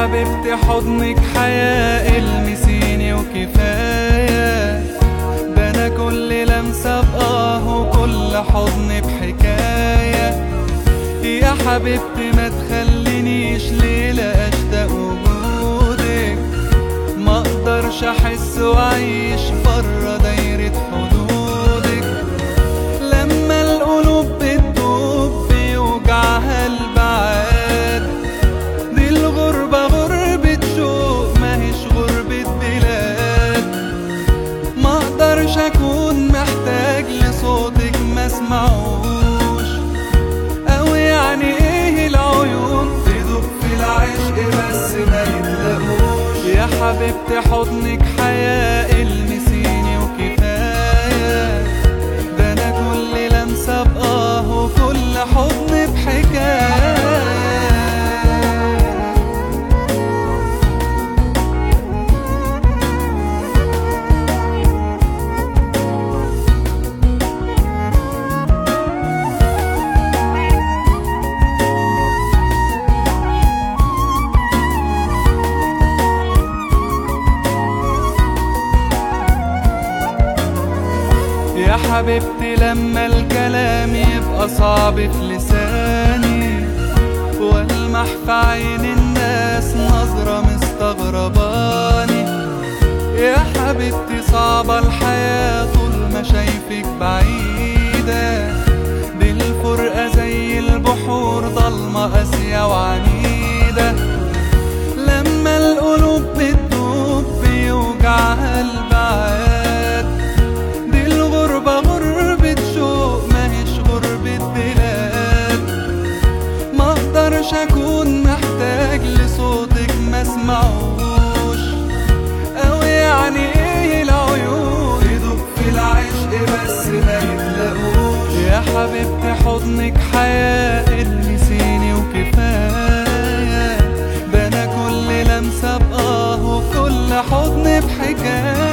حبيبتي حضنك حياة المسيني وكفاية ده انا كل لمسة بآه وكل حضن بحكاية يا حبيبتي ما تخلينيش ليلة اشتاق وجودك ما اقدرش احس واعيش برا دايرة حدودك لما القلوب بتدوب بيوجعها البعاد دي الغربة غربة شوق ماهيش غربة بلاد ما اقدرش اكون محتاج لصوتك ما اسمعوش او يعني ايه العيون تدوب في العشق بس ما يتلاقوش يا حبيبتي حضنك حياة المسيني وكفاية ده انا كل لمسة بآه وكل حضن بحكاية يا حبيبتي لما الكلام يبقى صعب في لساني والمح في عين الناس نظرة مستغرباني يا حبيبتي صعبة الحياة طول ما شايفك بعيدة دي الفرقة زي البحور ضلمة قاسية وعنيدة لما القلوب بتدوب بيوجعها البعاد دي الغربة غربة شوق ماهيش غربة بلاد ما اقدرش اكون محتاج لصوتك ما اسمعوش او يعني ايه العيون تدوب في العشق بس ما يتلاقوش يا حبيبتي حضنك حياة المسيني وكفاية ده انا كل لمسة بآه وكل حضن بحكاية